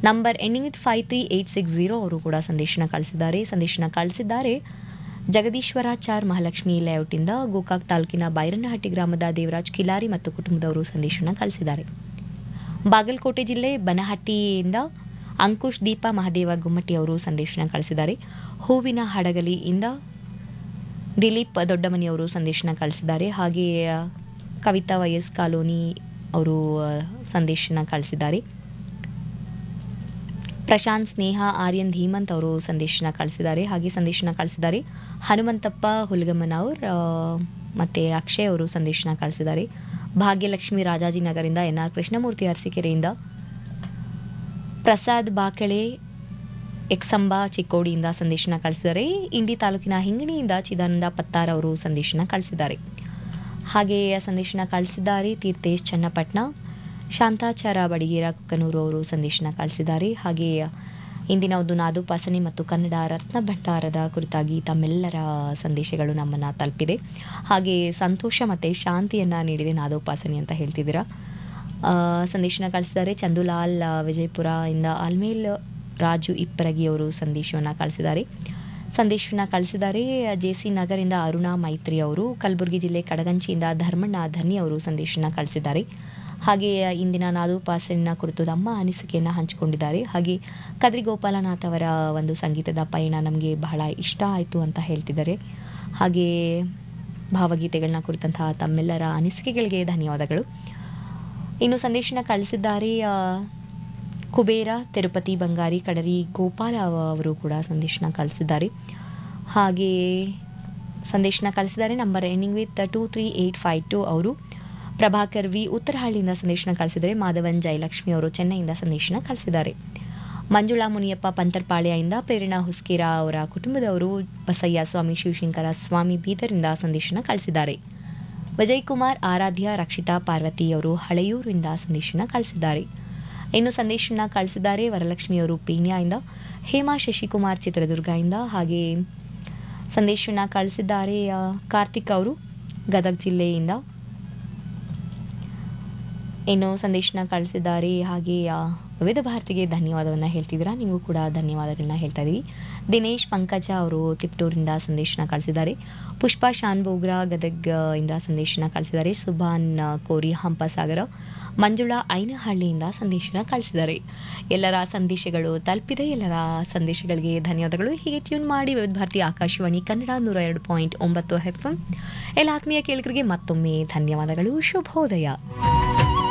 number ending with five three eight six zero ಅವರು ಕೂಡ ಸಂದೇಶನ ಕಳಿಸಿದ್ದಾರೆ ಸಂದೇಶನ ಕಳಿಸಿದ್ದಾರೆ ಜಗದೀಶ್ವರಾಚಾರ್ ಮಹಾಲಕ್ಷ್ಮಿ ಲೇಔಟಿಂದ ಗೋಕಾಕ್ ತಾಲೂಕಿನ ಬೈರನಹಟ್ಟಿ ಗ್ರಾಮದ ದೇವರಾಜ್ ಕಿಲಾರಿ ಮತ್ತು ಕುಟುಂಬದವರು ಸಂದೇಶನ ಕಳಿಸಿದ್ದಾರೆ ಬಾಗಲಕೋಟೆ ಜಿಲ್ಲೆ ಬನಹಟ್ಟಿಯಿಂದ ಅಂಕುಶ್ ದೀಪ ಮಹದೇವ ಗುಮ್ಮಟ್ಟಿ ಅವರು ಸಂದೇಶನ ಕಳಿಸಿದ್ದಾರೆ ಹೂವಿನ ಹಡಗಲಿಯಿಂದ ದಿಲೀಪ್ ದೊಡ್ಡಮನಿಯವರು ಸಂದೇಶನ ಕಳಿಸಿದ್ದಾರೆ ಹಾಗೆ ಆ, ಕವಿತಾ ವೈಎಸ್ ಕಾಲೋನಿ ಅವರು ಆ, ಸಂದೇಶನ ಕಳಿಸಿದ್ದಾರೆ ಪ್ರಶಾಂತ್ ಸ್ನೇಹ ಆರ್ಯನ್ ಧೀಮಂತ್ ಅವರು ಸಂದೇಶನ ಕಳಿಸಿದ್ದಾರೆ ಹಾಗೆ ಸಂದೇಶನ ಕಳಿಸಿದ್ದಾರೆ ಹನುಮಂತಪ್ಪ ಹುಲ್ಗಮ್ಮನವ್ರ ಆ, ಮತ್ತೆ ಅಕ್ಷಯ್ ಅವರು ಸಂದೇಶನ ಕಳಿಸಿದ್ದಾರೆ ಭಾಗ್ಯಲಕ್ಷ್ಮಿ ರಾಜಾಜಿನಗರಿಂದ ಎನ್ ಆರ್ ಕೃಷ್ಣಮೂರ್ತಿ ಅರಸೀಕೆರೆಯಿಂದ ಪ್ರಸಾದ್ ಬಾಕಳೆ ಎಕ್ಸಂಬ ಚಿಕ್ಕೋಡಿಯಿಂದ ಸಂದೇಶನ ಕಳಿಸಿದ್ದಾರೆ ಇಂಡಿ ತಾಲೂಕಿನ ಹಿಂಗಣಿಯಿಂದ ಚಿದಾನಂದ ಪತ್ತಾರ್ ಅವರು ಸಂದೇಶನ ಕಳಿಸಿದ್ದಾರೆ ಹಾಗೆ ಸಂದೇಶನ ಕಳಿಸಿದ್ದಾರೆ ತೀರ್ಥೇಶ್ ಚನ್ನಪಟ್ನ ಶಾಂತಾಚಾರ ಬಡಿಗೇರ ಕುಕ್ಕನೂರು ಅವರು ಸಂದೇಶನ ಕಳಿಸಿದ್ದಾರೆ ಹಾಗೆ ಇಂದಿನ ಒಂದು ನಾದುಪಾಸನೆ ಮತ್ತು ಕನ್ನಡ ರತ್ನ ಭಂಡಾರದ ಕುರಿತಾಗಿ ತಮ್ಮೆಲ್ಲರ ಸಂದೇಶಗಳು ನಮ್ಮನ್ನು ತಲುಪಿದೆ ಹಾಗೆ ಸಂತೋಷ ಮತ್ತು ಶಾಂತಿಯನ್ನು ನೀಡಿದೆ ನಾದೋಪಾಸನೆ ಅಂತ ಹೇಳ್ತಿದ್ದೀರಾ ಆ, ಸಂದೇಶನ ಕಳಿಸಿದ್ದಾರೆ ಚಂದುಲಾಲ್ ಆ, ವಿಜಯಪುರ ಇಂದ ಆಲ್ಮೇಲ್ ರಾಜು ಇಪ್ಪರಗಿ ಅವರು ಸಂದೇಶವನ್ನು ಕಳಿಸಿದ್ದಾರೆ ಸಂದೇಶವನ್ನು ಕಳಿಸಿದ್ದಾರೆ ಜೆ ಸಿ ನಗರಿಂದ ಅರುಣಾ ಮೈತ್ರಿ ಅವರು ಕಲಬುರಗಿ ಜಿಲ್ಲೆ ಕಡಗಂಚಿಯಿಂದ ಧರ್ಮಣ್ಣ ಧನಿ ಅವರು ಸಂದೇಶನ ಕಳಿಸಿದ್ದಾರೆ ಹಾಗೆ ಇಂದಿನ ನಾದೋಪಾಸನ ಕುರಿತು ನಮ್ಮ ಅನಿಸಿಕೆಯನ್ನು ಹಂಚಿಕೊಂಡಿದ್ದಾರೆ ಹಾಗೆ ಕದ್ರಿ ಗೋಪಾಲನಾಥ್ ಅವರ ಒಂದು ಸಂಗೀತದ ಪಯಣ ನಮಗೆ ಬಹಳ ಇಷ್ಟ ಆಯಿತು ಅಂತ ಹೇಳ್ತಿದ್ದಾರೆ ಹಾಗೆ ಭಾವಗೀತೆಗಳನ್ನ ಕುರಿತಂತಹ ತಮ್ಮೆಲ್ಲರ ಅನಿಸಿಕೆಗಳಿಗೆ ಧನ್ಯವಾದಗಳು ಇನ್ನು ಸಂದೇಶನ ಕಳಿಸಿದ್ದಾರೆ ಆ, ಕುಬೇರ ತಿರುಪತಿ ಬಂಗಾರಿ ಕಡರಿ ಗೋಪಾಲ ಅವರು ಕೂಡ ಸಂದೇಶನ ಕಳಿಸಿದ್ದಾರೆ ಹಾಗೆ ಸಂದೇಶನ ಕಳಿಸಿದ್ದಾರೆ number ending with two three eight five two ಅವರು ಪ್ರಭಾಕರ್ ವಿ ಉತ್ತರಹಳ್ಳಿಯಿಂದ ಸಂದೇಶನ ಕಳಿಸಿದರೆ ಮಾಧವನ್ ಜಯಲಕ್ಷ್ಮಿ ಅವರು ಚೆನ್ನೈಯಿಂದ ಸಂದೇಶನ ಕಳಿಸಿದ್ದಾರೆ ಮಂಜುಳಾ ಮುನಿಯಪ್ಪ ಪಂತರ್ಪಾಳ್ಯದಿಂದ ಪ್ರೇರಣಾ ಹುಸ್ಕೇರ ಅವರ ಕುಟುಂಬದವರು ಬಸಯ್ಯ ಸ್ವಾಮಿ ಶಿವಶಂಕರ ಸ್ವಾಮಿ ಬೀದರಿಂದ ಸಂದೇಶನ ಕಳಿಸಿದ್ದಾರೆ ವಿಜಯ್ ಕುಮಾರ್ ಆರಾಧ್ಯ ರಕ್ಷಿತಾ ಪಾರ್ವತಿ ಅವರು ಹಳೆಯೂರಿಂದ ಸಂದೇಶನ ಕಳಿಸಿದ್ದಾರೆ ಇನ್ನು ಸಂದೇಶನ ಕಳಿಸಿದ್ದಾರೆ ವರಲಕ್ಷ್ಮಿಯವರು ಪೀಣ್ಯದಿಂದ ಹೇಮಾ ಶಶಿಕುಮಾರ್ ಚಿತ್ರದುರ್ಗದಿಂದ ಹಾಗೆ ಸಂದೇಶನ ಕಳಿಸಿದ್ದಾರೆ ಆ, ಕಾರ್ತಿಕ್ ಅವರು ಗದಗ ಜಿಲ್ಲೆಯಿಂದ ಇನ್ನು ಸಂದೇಶನ ಕಳಿಸಿದ್ದಾರೆ ಹಾಗೆ ಆ, ವಿವಿಧ ಭಾರತಿಗೆ ಧನ್ಯವಾದವನ್ನು ಹೇಳ್ತಿದ್ದೀರಾ ನೀವು ಕೂಡ ಧನ್ಯವಾದಗಳನ್ನ ಹೇಳ್ತಾ ಇದ್ದೀವಿ ದಿನೇಶ್ ಪಂಕಜ ಅವರು ತಿಪ್ಟೂರಿಂದ ಸಂದೇಶನ ಕಳಿಸಿದ್ದಾರೆ ಪುಷ್ಪಾ ಶಾನ್ಬೋಗ್ರ ಗದಗ್ ಆ, ಇಂದ ಸಂದೇಶನ ಕಳಿಸಿದ್ದಾರೆ ಸುಭಾನ್ ಆ, ಕೋರಿ ಹಂಪಸಾಗರ ಮಂಜುಳಾ ಐನಹಳ್ಳಿಯಿಂದ ಸಂದೇಶನ ಕಳಿಸಿದ್ದಾರೆ ಎಲ್ಲರ ಸಂದೇಶಗಳು ತಲುಪಿದೆ ಎಲ್ಲರ ಸಂದೇಶಗಳಿಗೆ ಧನ್ಯವಾದಗಳು ಹೀಗೆ ಟ್ಯೂನ್ ಮಾಡಿ ವಿವಿಧ ಭಾರತಿ ಆಕಾಶವಾಣಿ ಕನ್ನಡ ನೂರ ಎರಡು ಪಾಯಿಂಟ್ ಒಂಬತ್ತು ಎಫ್ ಎಲ್ಲ ಆತ್ಮೀಯ ಕೇಳಿಗರಿಗೆ ಮತ್ತೊಮ್ಮೆ ಧನ್ಯವಾದಗಳು ಶುಭೋದಯ